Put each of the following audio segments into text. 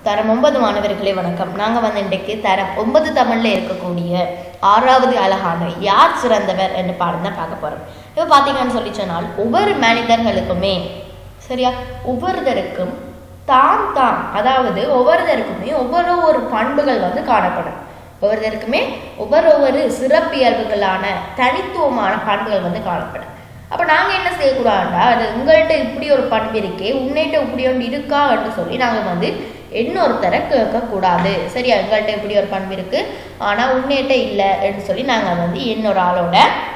தரம் ஒன்பது மாணவர்களே வணக்கம் நாங்கள் வந்து இன்றைக்கு தரம் ஒன்பது தமிழில் இருக்கக்கூடிய ஆறாவது அழகான யார் சிறந்தவர் என்று பாடம் தான் பார்க்க போகிறோம் இப்போ பார்த்தீங்கன்னு சொல்லி சொன்னால் ஒவ்வொரு மனிதர்களுக்குமே சரியா ஒவ்வொருத்தருக்கும் தான் தான் அதாவது ஒவ்வொருத்தருக்குமே ஒவ்வொரு ஒரு பண்புகள் வந்து காணப்படும் ஒவ்வொருத்தருக்குமே ஒவ்வொரு ஒவ்வொரு சிறப்பியல்புகளான தனித்துவமான பண்புகள் வந்து காணப்படும் அப்போ நாங்கள் என்ன செய்யக்கூடாதுண்டா அது உங்கள்கிட்ட இப்படி ஒரு பண்பு இருக்கே உன்னிட்ட இப்படி ஒன்று இருக்கா என்று சொல்லி நாங்கள் வந்து இன்னொருத்தரை கேட்கக்கூடாது சரியா எங்கள்கிட்ட இப்படி ஒரு பண்பு இருக்கு ஆனால் உன்னிட்ட இல்லை என்று சொல்லி நாங்கள் வந்து இன்னொரு ஆளோட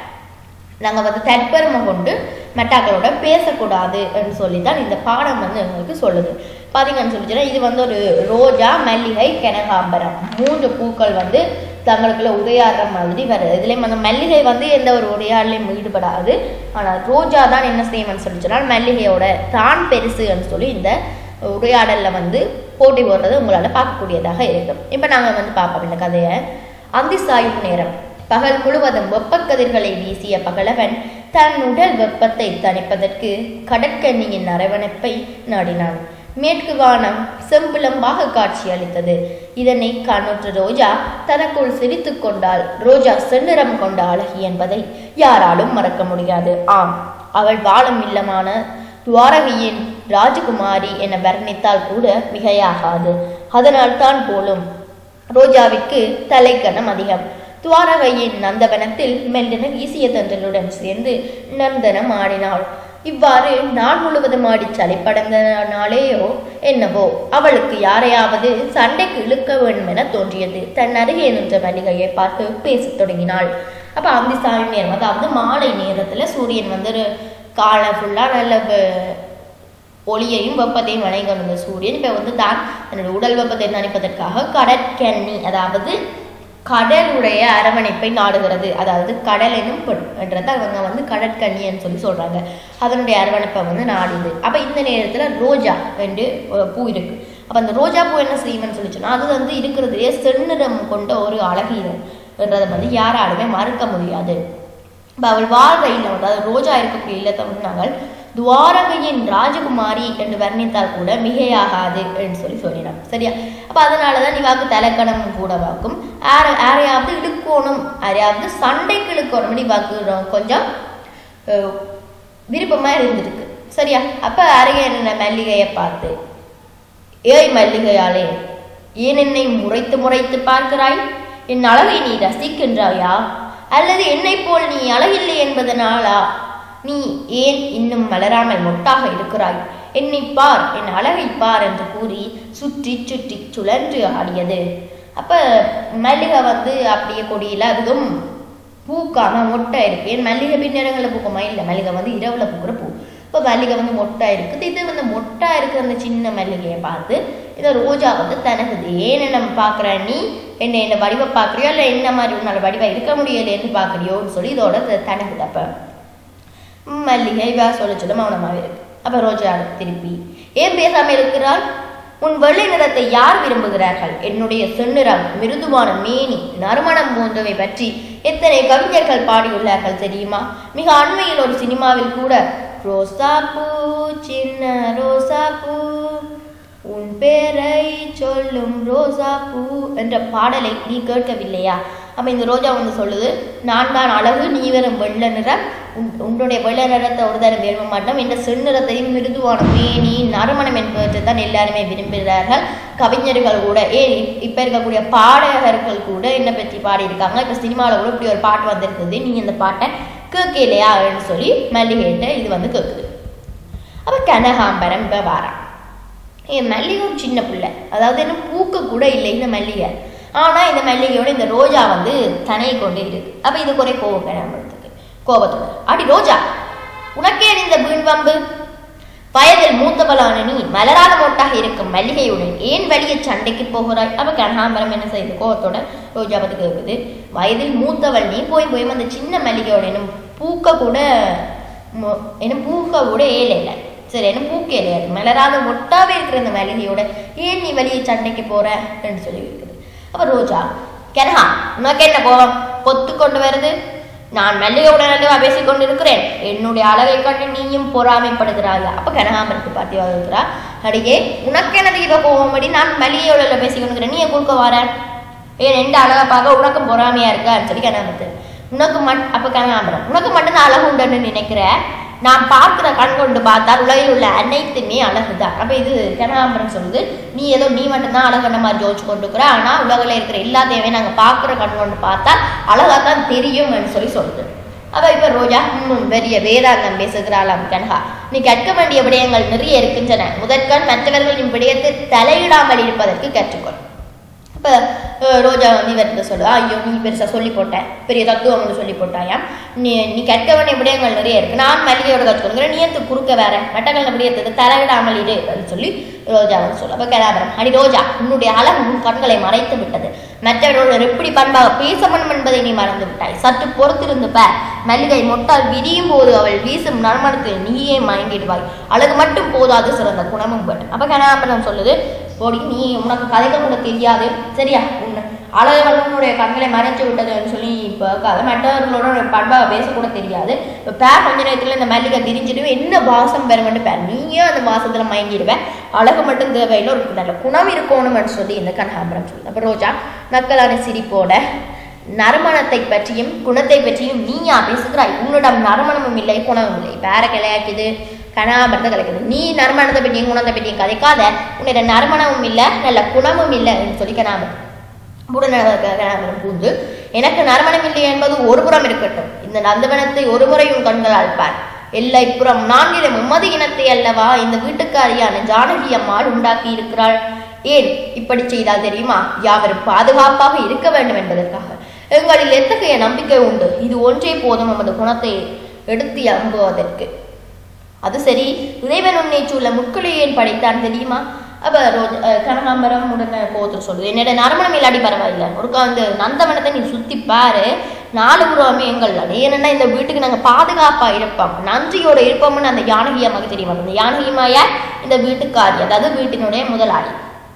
நாங்கள் வந்து தற்பெருமை கொண்டு மெட்டாக்களோட பேசக்கூடாது என்று சொல்லி தான் இந்த பாடம் வந்து எங்களுக்கு சொல்லுது பார்த்தீங்கன்னு சொல்லிச்சுன்னா இது வந்து ஒரு ரோஜா மல்லிகை கனகாம்பரம் மூன்று பூக்கள் வந்து தங்களுக்குள்ள உரையாடுற மாதிரி வருது இதுலேயும் அந்த மல்லிகை வந்து எந்த ஒரு உரையாடலையும் ஈடுபடாது ஆனால் ரோஜா தான் என்ன செய்யணும்னு சொல்லிச்சுன்னா மல்லிகையோட தான் பெருசுன்னு சொல்லி இந்த உரையாடலில் வந்து போட்டி போடுறது உங்களால் பார்க்கக்கூடியதாக இருக்கும் இப்போ நாங்கள் வந்து பார்ப்போம் இந்த கதையை அந்தி சாயும் நேரம் பகல் முழுவதும் வெப்பக்கதிர்களை வீசிய பகலவன் தன் உடல் வெப்பத்தை தணிப்பதற்கு கடற்கண்ணியின் அரவணைப்பை நாடினான் மேற்கு வானம் செம்பிளம்பாக காட்சி அளித்தது இதனை கண்ணுற்ற ரோஜா தனக்குள் சிரித்து கொண்டாள் ரோஜா செந்நிறம் கொண்ட அழகி என்பதை யாராலும் மறக்க முடியாது ஆம் அவள் வாழும் இல்லமான துவாரகையின் ராஜகுமாரி என வர்ணித்தால் கூட மிகையாகாது அதனால் தான் போலும் ரோஜாவிற்கு தலைக்கணம் அதிகம் துவாரகையின் நந்தவனத்தில் மெல்லென வீசிய தந்தலுடன் சேர்ந்து நந்தனம் ஆடினாள் இவ்வாறு நாள் முழுவதும் ஆடி சளிப்படைந்த நாளேயோ என்னவோ அவளுக்கு யாரையாவது சண்டைக்கு இழுக்க வேண்டும் என தோன்றியது தன் அருகே நின்ற மல்லிகையை பார்த்து பேசத் தொடங்கினாள் அப்ப அந்தி சாயும் நேரம் அதாவது மாலை நேரத்துல சூரியன் வந்து ஒரு காலை ஃபுல்லா நல்ல வெ- ஒளியையும் வெப்பத்தையும் வழங்கி கொண்டிருந்த சூரியன் இப்போ வந்து தான் தன்னுடைய உடல் வெப்பத்தை தணிப்பதற்காக கடற்கன்னி அதாவது கடலுடைய அரவணைப்பை நாடுகிறது அதாவது கடல் எனும் பெண் என்றதை அவங்க வந்து கடற்கன்னின்னு சொல்லி சொல்றாங்க அதனுடைய அரவணைப்பை வந்து நாடுது அப்ப இந்த நேரத்துல ரோஜா என்று ஒரு பூ இருக்கு அப்ப அந்த ரோஜா பூ என்ன செய்யும்னு சொல்லி சொன்னா அது வந்து இருக்கிறதுலே செந்நிறம் கொண்ட ஒரு அழகு என்றதை வந்து யாராலுமே மறுக்க முடியாது அப்ப அவள் வாழ்ற இல்லம் அதாவது ரோஜா இருக்கக்கூடிய இல்லத்தை வந்து நாங்கள் துவாரகையின் ராஜகுமாரி என்று வர்ணித்தால் கூட மிகையாகாது என்று சொல்லி சொல்லினான் சரியா அப்ப அதனாலதான் இவாக்கு தலைக்கணம் கூட வாக்கும் யார யாரையாவது இழுக்கணும் யாரையாவது சண்டைக்கு இழுக்கணும் இவாக்கு ரொ- கொஞ்சம் அஹ், விருப்பமா இருந்திருக்கு சரியா அப்ப அருகே நின்ற மல்லிகையை பார்த்து ஏய் மல்லிகையாளே ஏன் என்னை முறைத்து முறைத்து பார்க்கிறாய் என் அழகை நீ ரசிக்கின்றாயா அல்லது என்னைப் போல் நீ அழகில்லை என்பதனாலா நீ ஏன் இன்னும் மலராமல் மொட்டாக இருக்கிறாய் என்னை பார் என் அழகை பார் என்று கூறி சுற்றி சுற்றி சுழன்று ஆடியது அப்ப மல்லிகை வந்து அப்படியே கொடியில அதுவும் பூக்காம மொட்டை இருக்கு ஏன் மல்லிகை பின்னரங்களில் பூக்குமா இல்லை மல்லிகை வந்து இரவுல பூக்கிற பூ இப்போ மல்லிகை வந்து மொட்டா இருக்குது இது வந்து மொட்டா இருக்கிற அந்த சின்ன மல்லிகையை பார்த்து இந்த ரோஜா வந்து தனக்கு ஏன்னு நம்ம பார்க்குற நீ என்ன என்ன வடிவை பார்க்குறியோ இல்லை என்ன மாதிரி உன்னால வடிவா இருக்க முடியலைன்னு பார்க்குறியோன்னு சொல்லி இதோட த- தனக்கு அப்போ மல்லிகை இவா சொல்ல சொல்ல மௌனமாக இருக்கு அப்ப ரோஜா திருப்பி ஏன் பேசாம இருக்கிறாள் உன் வெள்ளை நிறத்தை யார் விரும்புகிறார்கள் என்னுடைய செந்நிறம் மிருதுவான மேனி நறுமணம் போன்றவை பற்றி எத்தனை கவிஞர்கள் பாடியுள்ளார்கள் தெரியுமா மிக அண்மையில் ஒரு சினிமாவில் கூட ரோசா பூ சின்ன ரோசா பூ உன் பேரை சொல்லும் ரோசா பூ என்ற பாடலை நீ கேட்கவில்லையா அப்ப இந்த ரோஜா வந்து சொல்லுது நான் தான் அழகு நீ வெறும் வெள்ளை நிறம் உன்- உன்னுடைய வெள்ளை நிறத்தை ஒரு தரம் விரும்ப மாட்டோம் இந்த செந்நிறத்தையும் மிருதுவான மேனி நறுமணம் என்பவற்றை தான் எல்லாருமே விரும்புகிறார்கள் கவிஞர்கள் கூட ஏன் இப்- இப்ப இருக்கக்கூடிய பாடகர்கள் கூட என்ன பற்றி பாடியிருக்காங்க இப்ப சினிமாவில் கூட இப்படி ஒரு பாட்டு வந்திருக்குது நீ இந்த பாட்டை கேட்கலையா அப்படின்னு சொல்லி மல்லிகைட்ட இது வந்து கேட்குது அப்ப கனகாம்பரம் இப்ப வாரான் என் மல்லிகை ஒரு சின்ன பிள்ளை அதாவது என்ன பூக்க கூட இல்லை இந்த மல்லிகை ஆனா இந்த மல்லிகையோட இந்த ரோஜா வந்து தனையை கொண்டு இருக்கு அப்ப இது குறை கோவம் கிளம்புறதுக்கு கோபத்தோட அடி ரோஜா உனக்கே இந்த வீண் வம்பு வயதில் மூத்தவளான நீ மலராத மொட்டாக இருக்கும் மல்லிகையுடன் ஏன் வெளியே சண்டைக்கு போகிறாய் அப்ப கனகாம்பரம் என்ன செய்யுது கோவத்தோட ரோஜா பத்தி கேட்குது வயதில் மூத்தவள் நீ போய் போய் அந்த சின்ன மல்லிகையோட என்ன பூக்க கூட மொ- என்ன பூக்க கூட ஏழை இல்லை சரி என்ன பூக்க இல்லையாது மலராத மொட்டாவே இருக்கிற இந்த மல்லிகையோட ஏன் நீ வெளியே சண்டைக்கு போற என்று சொல்லி இருக்குது அப்ப ரோஜா கனகா உனக்கு என்ன கோபம் பொத்து கொண்டு வருது நான் மல்லிகையுடன் அல்லவா பேசிக் கொண்டிருக்கிறேன் என்னுடைய அழகை கண்டு நீயும் பொறாமைப்படுகிறாயா அப்ப கனகாம்பரத்து பார்த்திவா இருக்கிறா அடியே உனக்கு என்னது இவ கோவம்படி நான் மல்லிகையோட பேசிக்கொண்டுக்கிறேன் நீ ஏன் குறுக்க வர ஏன் ரெண்டு அழகா பார்க்க உனக்கும் பொறாமையா இருக்கான்னு சொல்லி கண்ணாமத்து உனக்கு மட் அப்ப கண்ணாமரம் உனக்கு மட்டும்தான் அழகு உண்டுன்னு நினைக்கிற நான் பார்க்கிற கண் கொண்டு பார்த்தால் உலகில் உள்ள அனைத்துமே அழகுதான் அப்ப இது கனகாம்பரம் சொல்லுது நீ ஏதோ நீ மட்டும்தான் அழகுன்ற மாதிரி ஜோதிச்சு கொண்டு இருக்கிற ஆனா உலகில் இருக்கிற எல்லாத்தையுமே நாங்க பார்க்கிற கண் கொண்டு பார்த்தா அழகா தான் தெரியும்னு சொல்லி சொல்லுது அப்ப இப்ப ரோஜா இன்னும் பெரிய வேதாந்தம் பேசுகிறாளாம் கனகா நீ கற்க வேண்டிய விடயங்கள் நிறைய இருக்கின்றன முதற்கண் மற்றவர்களின் விடயத்தை தலையிடாமல் இருப்பதற்கு கற்றுக்கொள் இப்போ ரோஜா வந்து இவர்கிட்ட சொல்லுவா ஐயோ நீ பெருசாக சொல்லி போட்டேன் பெரிய தத்துவம் ஒன்று சொல்லி போட்டாயா நீ நீ கற்க வேண்டிய விடயங்கள் நிறைய இருக்கு நான் மல்லிகையோட கற்றுக்கொள்கிறேன் நீ எடுத்து குறுக்க வேற மட்டங்கள் விடயத்துக்கு தலையிடாமல் இரு அப்படின்னு சொல்லி ரோஜா வந்து சொல்லுவா அப்போ கலாபரம் அடி ரோஜா உன்னுடைய அழகு உன் கண்களை மறைத்து விட்டது மற்றவர்களோடு எப்படி பண்பாக பேச வேண்டும் என்பதை நீ மறந்து விட்டாய் சற்று பொறுத்திருந்து பார் மல்லிகை மொட்டால் விரியும் போது அவள் வீசும் நறுமணத்தில் நீயே மயங்கிடுவாய் அழகு மட்டும் போதாது சிறந்த குணமும் வேண்டும் அப்ப கனாபரம் சொல்லுது போடி நீ உனக்கு கதைகள் கூட தெரியாது சரியா உன்னை அழகுகள் உன்னுடைய கண்களை மறைச்சு விட்டதுன்னு சொல்லி இப்போ கதை மற்றவர்களோட பண்பாக பேசக்கூட தெரியாது இப்போ பேர் கொஞ்ச நேரத்தில் இந்த மல்லிகை திரிஞ்சிட்டு என்ன வாசம் பெறுமென்று பேர் நீயே அந்த வாசத்தில் மயங்கிடுவேன் அழகு மட்டும் தேவையில்லை ஒரு நல்ல குணம் இருக்கணும்னு சொல்லி இந்த கனகாம்பரம் சொல்லுது அப்போ ரோஜா நக்கலான சிரிப்போட நறுமணத்தை பற்றியும் குணத்தை பற்றியும் நீயா பேசுகிறாய் உன்னிடம் நறுமணமும் இல்லை குணமும் இல்லை வேற கிளையாக்குது கனாபரத்தை கலைக்குது நீ நறுமணத்தை பற்றியும் குணத்தை பற்றியும் கதைக்காத உன்னிடம் நறுமணமும் இல்லை நல்ல குணமும் இல்லை என்று சொல்லி கனாபரம் உடனே பூந்து எனக்கு நறுமணம் இல்லை என்பது ஒரு புறம் இருக்கட்டும் இந்த நந்தவனத்தை ஒரு முறை உன் கண்களால் பார் எல்லை புறம் நான்கிலும் உமது இனத்தை அல்லவா இந்த வீட்டுக்காரியான ஜானகி அம்மாள் உண்டாக்கி இருக்கிறாள் ஏன் இப்படி செய்தால் தெரியுமா யாவரும் பாதுகாப்பாக இருக்க வேண்டும் என்பதற்காக எங்களில் எத்தகைய நம்பிக்கை உண்டு இது ஒன்றே போதும் நமது குணத்தை எடுத்து அம்புவதற்கு அது சரி இறைவன் உன்னை சூழ முட்களை ஏன் படைத்தான் தெரியுமா அப்ப ரோஜ் அஹ் கனகாம்பரம் உடனே கோத்து சொல்லுது என்னோட நறுமணம் இல்லாடி பரவாயில்ல ஒருக்கா வந்து நந்தவனத்தை நீ சுத்தி பாரு நாலு புறமே எங்கள் ஏன்னா இந்த வீட்டுக்கு நாங்க பாதுகாப்பா இருப்போம் நன்றியோட இருப்போம்னு அந்த யானகி அம்மாக்கு தெரியுமா இந்த யானகி அம்மாயா இந்த வீட்டுக்காரி அதாவது வீட்டினுடைய முதலாளி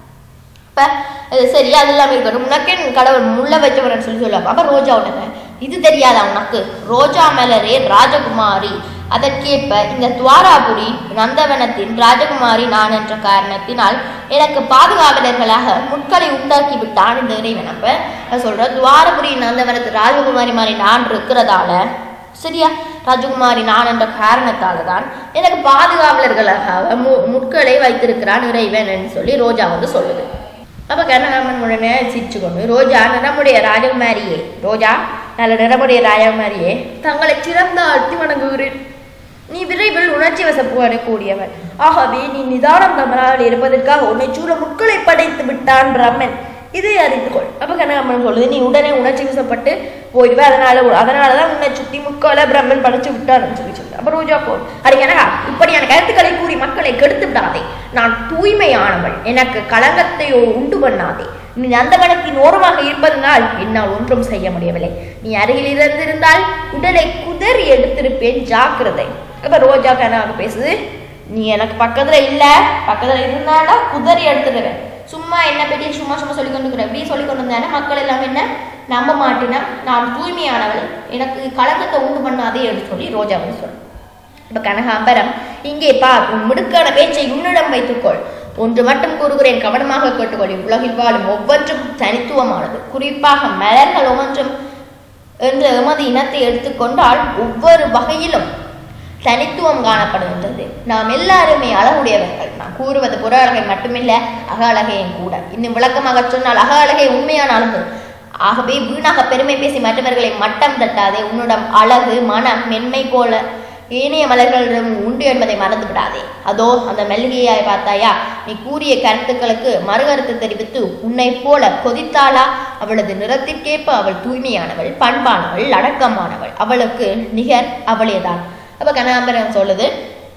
இப்ப அஹ் சரி அது இல்லாம இருக்கட்டும் உனக்கே கடவுள் முள்ள வச்சவரன்னு சொல்லி சொல்லுவாங்க அப்ப ரோஜா உடனே இது தெரியாதா உனக்கு ரோஜா மலரே ராஜகுமாரி அதற்கேற்ப இந்த துவாராபுரி நந்தவனத்தின் ராஜகுமாரி நான் என்ற காரணத்தினால் எனக்கு பாதுகாவலர்களாக முட்களை உண்டாக்கி விட்டான் இந்த இறைவன் அப்ப நான் சொல்றேன் துவாரபுரி நந்தவனத்து ராஜகுமாரி மாதிரி நான் இருக்கிறதால சரியா ராஜகுமாரி நான் என்ற காரணத்தால தான் எனக்கு பாதுகாவலர்களாக மு முட்களை வைத்திருக்கிறான் இறைவன் என்று சொல்லி ரோஜா வந்து சொல்லுது அப்ப கனகாமன் உடனே சிரிச்சு கொண்டு ரோஜா நம்முடைய ராஜகுமாரியே ரோஜா நல்ல நிறமுடைய ராஜகுமாரியே தங்களை சிறந்த அர்த்தி வணங்குகிறேன் நீ விரைவில் உணர்ச்சி வசப்படக்கூடியவன் ஆகவே நீ நிதானம் தமரால் இருப்பதற்காக உன்னை சூழ முட்களை படைத்து விட்டான் பிரம்மன் இதை அறிந்து கொள் அப்ப கனகாமன் சொல்லுது நீ உடனே உணர்ச்சி வசப்பட்டு போயிடுவே அதனால அதனாலதான் உன்னை சுத்தி முட்களை பிரம்மன் படைச்சு விட்டான்னு சொல்லி சொல்லு அப்ப ரோஜா போ அடி கனகா இப்படியான கருத்துக்களை கூறி மக்களை கெடுத்து விடாதே நான் தூய்மையானவள் எனக்கு களங்கத்தை உண்டு பண்ணாதே நீ நந்தவனத்தின் ஓரமாக இருப்பதனால் என்னால் ஒன்றும் செய்ய முடியவில்லை நீ அருகில் இருந்திருந்தால் உடலை குதறி எடுத்திருப்பேன் ஜாக்கிரதை அப்ப ரோஜா கனகாக பேசுது நீ எனக்கு பக்கத்துல இல்ல பக்கத்துல இருந்தாடா குதறி எடுத்துடுவேன் சும்மா என்ன பற்றி சும்மா சும்மா சொல்லி கொண்டு இப்படி சொல்லி கொண்டு வந்தானே மக்கள் எல்லாம் என்ன நம்ப மாட்டினா நான் தூய்மையானவள் எனக்கு கலங்கத்தை உண்டு பண்ணாதே என்று சொல்லி ரோஜா வந்து சொல்லும் இப்ப கனகாம்பரம் இங்கே பார் உன் மிடுக்கான பேச்சை உன்னிடம் வைத்துக்கொள் ஒன்று மட்டும் கூறுகிறேன் கவனமாக கேட்டுக்கொள் உலகில் வாழும் ஒவ்வொன்றும் தனித்துவமானது குறிப்பாக மலர்கள் ஒவ்வொன்றும் என்ற எமது இனத்தை எடுத்துக்கொண்டால் ஒவ்வொரு வகையிலும் தனித்துவம் காணப்படுகின்றது நாம் எல்லாருமே அழகுடையவர்கள் நான் கூறுவது புற அழகை மட்டுமில்ல அக அழகையும் கூட இன்னும் விளக்கமாக சொன்னால் அக அழகை உண்மையான அழகு ஆகவே வீணாக பெருமை பேசி மற்றவர்களை மட்டம் தட்டாதே உன்னிடம் அழகு மனம் மென்மை போல ஏனைய மலர்களிடம் உண்டு என்பதை மறந்து விடாதே அதோ அந்த மல்லிகையாய் பார்த்தாயா நீ கூறிய கருத்துக்களுக்கு மறுகருத்து தெரிவித்து உன்னை போல கொதித்தாளா அவளது நிறத்திற்கேற்ப அவள் தூய்மையானவள் பண்பானவள் அடக்கமானவள் அவளுக்கு நிகர் அவளேதான் அப்ப கனகாம்பரம் சொல்லுது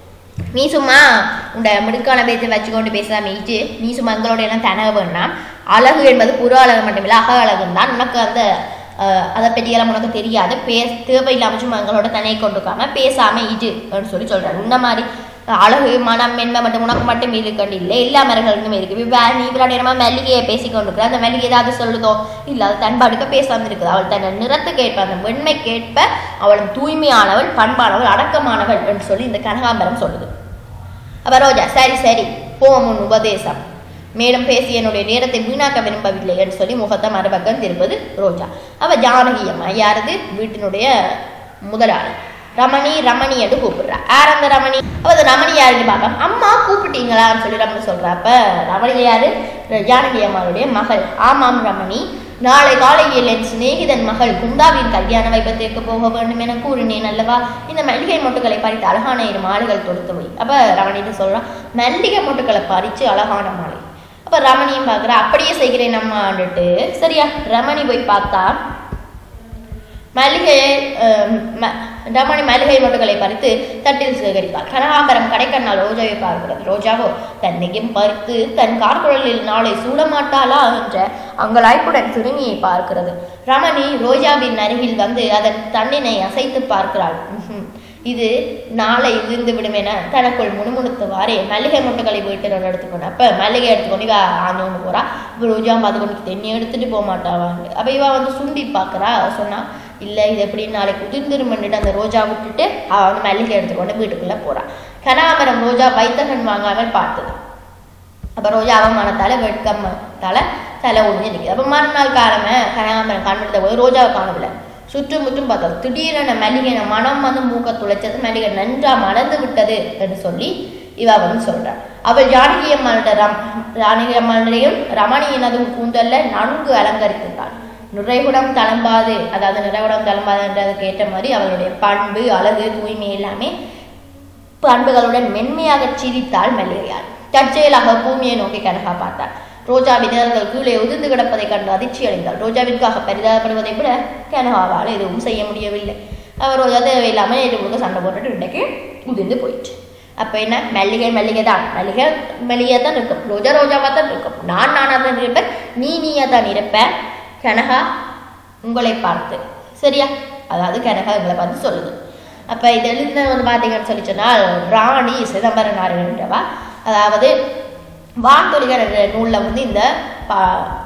நீ சும்மா உண்ட மிடுக்கான பேச்சை வச்சுக்கொண்டு பேசாம ஈச்சு நீ சும்மா எங்களோட எல்லாம் தனக வேண்டாம் அழகு என்பது புற அழகு மட்டுமில்லை அக அழகுன்னு தான் உனக்கு அந்த அஹ், அதை பற்றியெல்லாம் உனக்கு தெரியாது பேச தேவையில்லாம சும்மா எங்களோட தனியை கொண்டுக்காம பேசாம ஈச்சு அப்படின்னு சொல்லி சொல்றாரு இந்த மாதிரி அழகு மனம் மென்மை மட்டும் உனக்கு மட்டும் இருக்கண்டு இல்லை எல்லா மரங்களுக்கும் இருக்கு வே நீ இவ்வளோ நேரமா மல்லிகையை பேசி கொண்டிருக்கிற அந்த மல்லிகை ஏதாவது சொல்லுதோ இல்லை அது தன்பாடுக்க பேசாம இருக்குது அவள் தன் நிறத்துக்கு ஏற்ப அந்த வெண்மைக்கு ஏற்ப அவள் தூய்மையானவள் பண்பானவள் அடக்கமானவள் என்று சொல்லி இந்த கனகாம்பரம் சொல்லுது அப்ப ரோஜா சரி சரி போமுன் உபதேசம் மேலும் பேசி என்னுடைய நேரத்தை வீணாக்க விரும்பவில்லை என்று சொல்லி முகத்தை மறுபக்கம் திருப்பது ரோஜா அவ ஜானகி அம்மா யாரது வீட்டினுடைய முதலாளி ரமணி ரமணி என்று கூப்பிடுறா யார் அந்த ரமணி அப்ப அந்த ரமணி யாருன்னு பார்க்க அம்மா கூப்பிட்டீங்களான்னு சொல்லி ரமணி சொல்றா அப்ப ரமணி யாரு ஜானகி அம்மாவுடைய மகள் ஆமாம் ரமணி நாளை காலையில் என் சிநேகிதன் மகள் குந்தாவின் கல்யாண வைபத்திற்கு போக வேண்டும் என கூறினேன் அல்லவா இந்த மல்லிகை மொட்டுகளை பறித்து அழகான இரு மாலைகள் தொடுத்து வை அப்ப ரமணிட்டு சொல்றான் மல்லிகை மொட்டுகளை பறிச்சு அழகான மாலை அப்ப ரமணியும் பார்க்குறா அப்படியே செய்கிறேன் அம்மான்னுட்டு சரியா ரமணி போய் பார்த்தா மல்லிகை அஹ், ம- ரமணி மல்லிகை மொட்டுகளை பறித்து தட்டில் சேகரிப்பார் கனகாம்பரம் கடைக்கண்ணால் ரோஜாவை பார்க்கிறது ரோஜாவோ தன்னையும் பறித்து தன் கார்குழலில் நாளை சூடமாட்டாளா என்ற அங்கலாய்ப்புடன் திரும்பியை பார்க்கிறது ரமணி ரோஜாவின் அருகில் வந்து அதன் தன்னினை அசைத்து பார்க்கிறாள் ம்ஹும். இது நாளை இருந்து விடும் என தனக்குள் முணுமுணுத்தவாறே மல்லிகை மொட்டுகளை வீட்டில் எடுத்துக்கணும் அப்ப மல்லிகை எடுத்துக்கொண்டு இவ ஆஞ்சவனு போறா இவ ரோஜா பார்த்து கொண்டு தென்னி எடுத்துட்டு போக மாட்டாவாங்க அப்ப இவ வந்து சுண்டி பார்க்கறா சொன்னா இல்லை இது எப்படி நாளைக்கு உதிர்ந்துருமன்னுட்டு அந்த ரோஜா விட்டுட்டு அவ வந்து மல்லிகை எடுத்துக்கொண்டு வீட்டுக்குள்ள போறா கனாமரம் ரோஜா வைத்தகன் வாங்காமல் பார்த்தது அப்ப ரோஜா அவமானத்தால வெட்கத்தால தலை ஒழிஞ்சு நிற்குது அப்ப மறுநாள் காலமே கனகாமரம் கண்ணுடுத்த போது ரோஜாவை காணவில்லை சுற்றும் முற்றும் பார்த்தது திடீரென மல்லிகை மனம் வந்து மூக்க துளைச்சது மல்லிகை நன்றா மலர்ந்து விட்டது என்று சொல்லி இவ வந்து சொல்றாள் அவள் ஜானகி அம்மாளுடைய ரம் ஜானகி அம்மாளுடையும் ரமணியினதும் கூந்தல்ல நன்கு அலங்கரித்திருந்தாள் நுரைகுடம் தளம்பாது அதாவது நிறைகுடம் தளம்பாதுன்றதுக்கு ஏற்ற மாதிரி அவளுடைய பண்பு அழகு தூய்மை எல்லாமே பண்புகளுடன் மென்மையாக சிரித்தாள் மல்லிகையாள் தற்செயலாக பூமியை நோக்கி கனகா பார்த்தாள் ரோஜாவின் இதழ்கள் கீழே உதிர்ந்து கிடப்பதை கண்டு அதிர்ச்சி அடைந்தாள் ரோஜாவிற்காக பரிதாபப்படுவதை விட கனகாவால் எதுவும் செய்ய முடியவில்லை அவர் ரோஜா தேவையில்லாமல் நேற்று முழுக்க சண்டை போட்டுட்டு இன்னைக்கு உதிர்ந்து போயிடுச்சு அப்போ என்ன மல்லிகை மல்லிகை தான் மல்லிகை மல்லிகை தான் இருக்கும் ரோஜா ரோஜாவாக தான் இருக்கும் நான் நானாக தான் இருப்பேன் நீ நீயா தான் இருப்ப கனகா உங்களை பார்த்து சரியா அதாவது கனகா எங்களை பார்த்து சொல்லுது அப்போ இது எழுதினது வந்து பார்த்தீங்கன்னு சொல்லி சொன்னால் ராணி சிதம்பரனார்ன்றவா அதாவது வான்தொழிகர் என்ற நூலில் வந்து இந்த பா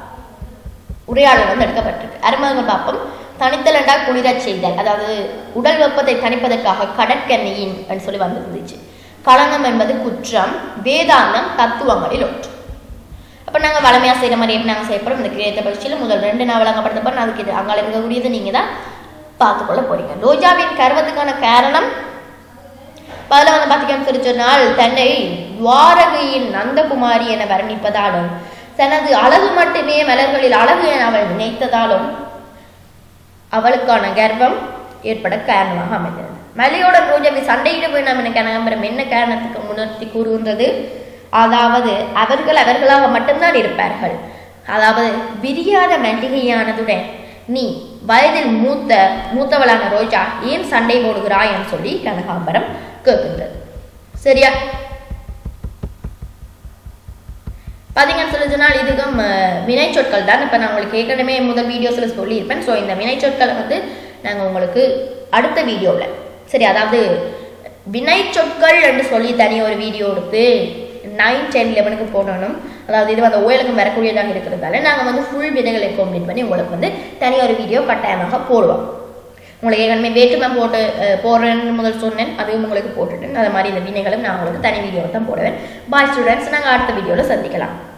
உரையாடல் வந்து எடுக்கப்பட்டிருக்கு அருமகன் பாப்பம் தனித்தலண்டா குளிரச் செய்தல் அதாவது உடல் வெப்பத்தை தணிப்பதற்காக கடற்கண்ணியின் அப்படின்னு சொல்லி வந்துருந்துச்சு களங்கம் என்பது குற்றம் வேதாந்தம் தத்துவங்களில் ஒன்று அப்போ நாங்கள் வளமையாக செய்கிற மாதிரி எப்படி நாங்கள் செய்யப்படும் இந்த கிரியத்த பயிற்சியில் முதல் ரெண்டு நான் வழங்கப்படுத்தப்போ அதுக்கு இது அங்கே இருக்கக்கூடியது நீங்கள் தான் பார்த்துக்கொள்ள போறீங்க ரோஜாவின் கர்வத்துக்கான காரணம் பதில வந்து பார்த்தீங்கன்னு சொல்லி சொன்னால் தன்னை துவாரகையின் நந்தகுமாரி என வர்ணிப்பதாலும் தனது அழகு மட்டுமே மலர்களில் அழகு என அவள் நினைத்ததாலும் அவளுக்கான கர்வம் ஏற்பட காரணமாக அமைந்தது மலையோட ரோஜாவை சண்டையிட வேண்டாம் என கனகம்பரம் என்ன காரணத்துக்கு முன்னிறுத்தி கூறுகின்றது அதாவது அவர்கள் அவர்களாக மட்டும்தான் இருப்பார்கள் அதாவது விரியாத மல்லிகையானதுடன் நீ வயதில் மூத்த மூத்தவளான ரோஜா ஏன் சண்டை போடுகிறாய் என்று சொல்லி கனகாம்பரம் கேட்கின்றது சரியா பார்த்தீங்கன்னு சொல்லி சொன்னால் இதுக்கும் அஹ், வினை சொற்கள் தான் இப்போ நான் உங்களுக்கு ஏற்கனவே முதல் வீடியோஸில் சொல்லியிருப்பேன் ஸோ இந்த வினை சொற்களை வந்து நாங்கள் உங்களுக்கு அடுத்த வீடியோவில் சரி அதாவது வினை சொற்கள் என்று சொல்லி தனி ஒரு வீடியோ எடுத்து நைன் டென் லெவனுக்கு போடணும் அதாவது இது வந்து ஓயலுக்கும் வரக்கூடியதாக இருக்கிறதால நாங்கள் வந்து ஃபுல் விதைகளை கம்ப்ளீட் பண்ணி உங்களுக்கு வந்து தனி ஒரு வீடியோ கட்டாயமாக போடுவோம் உங்களுக்கு ஏற்கனவே வேற்றுமை போட்டு அஹ், போடுறேன்னு முதல் சொன்னேன் அதுவும் உங்களுக்கு போட்டுட்டேன் அது மாதிரி இந்த வினைகளும் நான் உங்களுக்கு தனி வீடியோவில் தான் போடுவேன் பாய் ஸ்டூடெண்ட்ஸ் நாங்கள் அடுத்த வீடியோவில் சந்திக்கலாம்